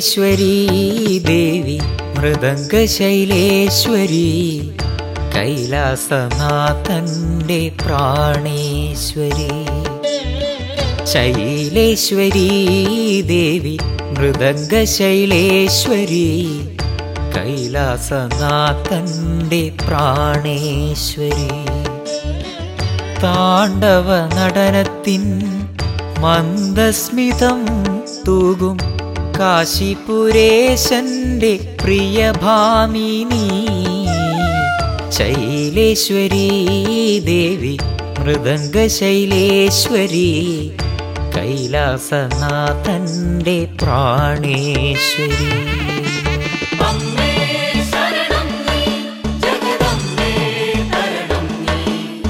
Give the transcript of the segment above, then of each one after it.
ശൈലേശ്വരി ദേവി മൃദംഗശൈലേശ്വരി കൈലാസനാഥന്റെ പ്രാണേശ്വരി ശൈലേശ്വരി ദേവി മൃദംഗശൈലേശ്വരി കൈലാസനാഥന്റെ പ്രാണേശ്വരി താണ്ഡവ നടനത്തിൻ മന്ദസ്മിതം തൂകും കാശിപുരേശന്റെ പ്രിയഭാമിനി ശൈലേശ്വരി ദേവി മൃദംഗശൈലേശ്വരി കൈലാസനാഥന്റെ പ്രാണേശ്വരി അമ്മേ ശരണം നീ ജഗദമ്മേ തരണം നീ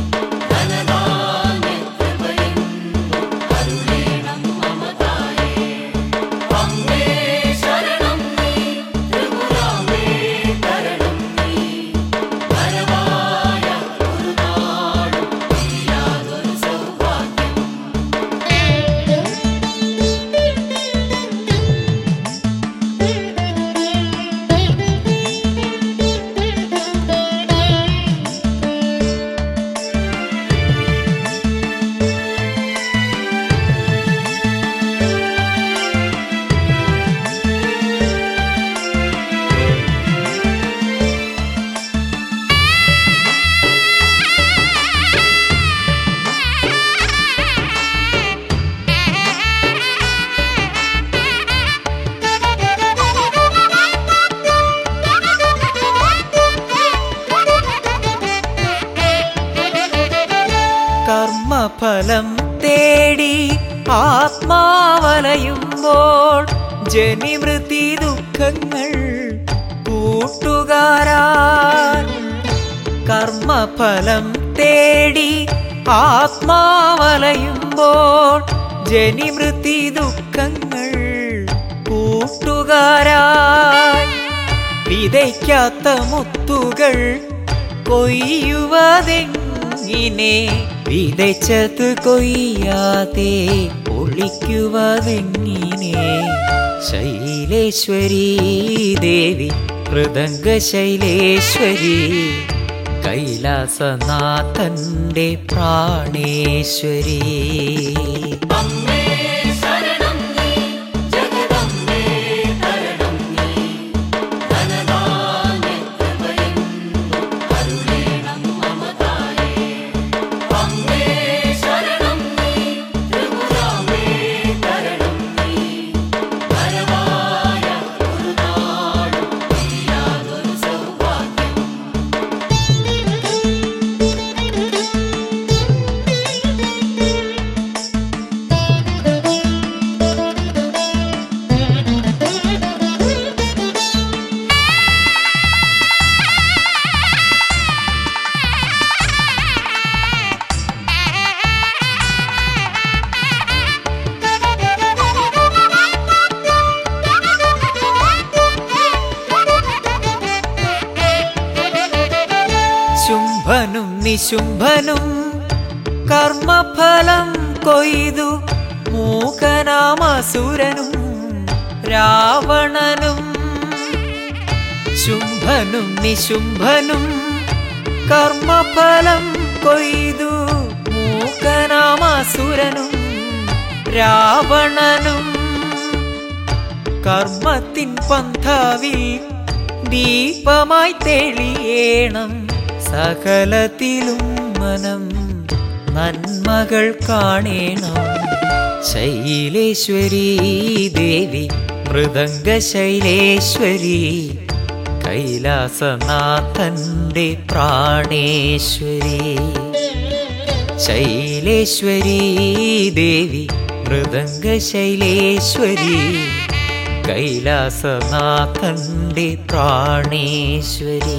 ധനധാന്യകൃപയെന്നും അരുളേണം മമതായേ അമ്മേ ശരണം നീ ത്രിപുരാമേ തരണം നീ വരവായ ഒരു നാടും ഇല്ലാതൊരു സൗഭാഗ്യം കർമ്മഫലം തേടി ആത്മാവലയുമ്പോൾ ജനിമൃതി ദുഃഖങ്ങൾ കൂട്ടുകാരാൻ കർമ്മഫലം തേടി ആത്മാവലയുമ്പോൾ ജനിമൃതി ദുഃഖങ്ങൾ കൂട്ടുകാരായി വിതയ്ക്കാത്ത മുത്തുകൾ കൊയ്യുവതെങ്ങിനെ വിതച്ചത് കൊയ്യാതെ ഒളിക്കുവതെങ്ങിനെ ശൈലേശ്വരി ദേവി മൃദംഗശൈലേശ്വരി കൈലാസനാഥന്റെ പ്രാണേശ്വരി അമ്മേ ശരണം നീ ജഗദമ്മേ തരണം നീ ധനധാന്യകൃപയെന്നും അരുളേണം മമതായേ അമ്മേ ശരണം നീ ത്രിപുരാമേ തരണം നീ വരവായ ഒരു നാടും ഇല്ലാതൊരു സൗഭാഗ്യം ശുംഭനും നിശുംഭനും കർമ്മഫലം കൊയ്തു മൂകനാമസുരനും രാവണനും ശുംഭനും നിശുംഭനും കർമ്മഫലം കൊയ്തു മൂകനാമസുരനും രാവണനും കർമ്മത്തിൻ പന്ഥാവിൽ ദീപമായി തെളിയേണം സകലത്തിലും മനം നന്മകൾ കാണേണം ശൈലേശ്വരി ദേവി മൃദംഗശൈലേശ്വരി കൈലാസനാഥന്റെ പ്രാണേശ്വരി ശൈലേശ്വരി ദേവി മൃദംഗശൈലേശ്വരി കൈലാസനാഥന്റെ പ്രാണേശ്വരി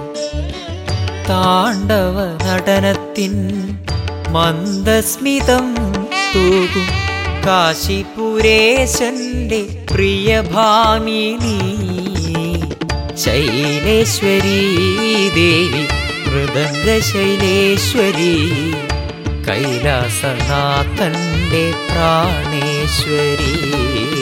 താണ്ഡവ നടനത്തിൻ മന്ദസ്മിതം തൂകും കാശിപുരേശന്റെ പ്രിയഭാമിനി ശൈലേശ്വരി ദേവി മൃദംഗശൈലേശ്വരി കൈലാസനാഥന്റെ പ്രാണേശ്വരി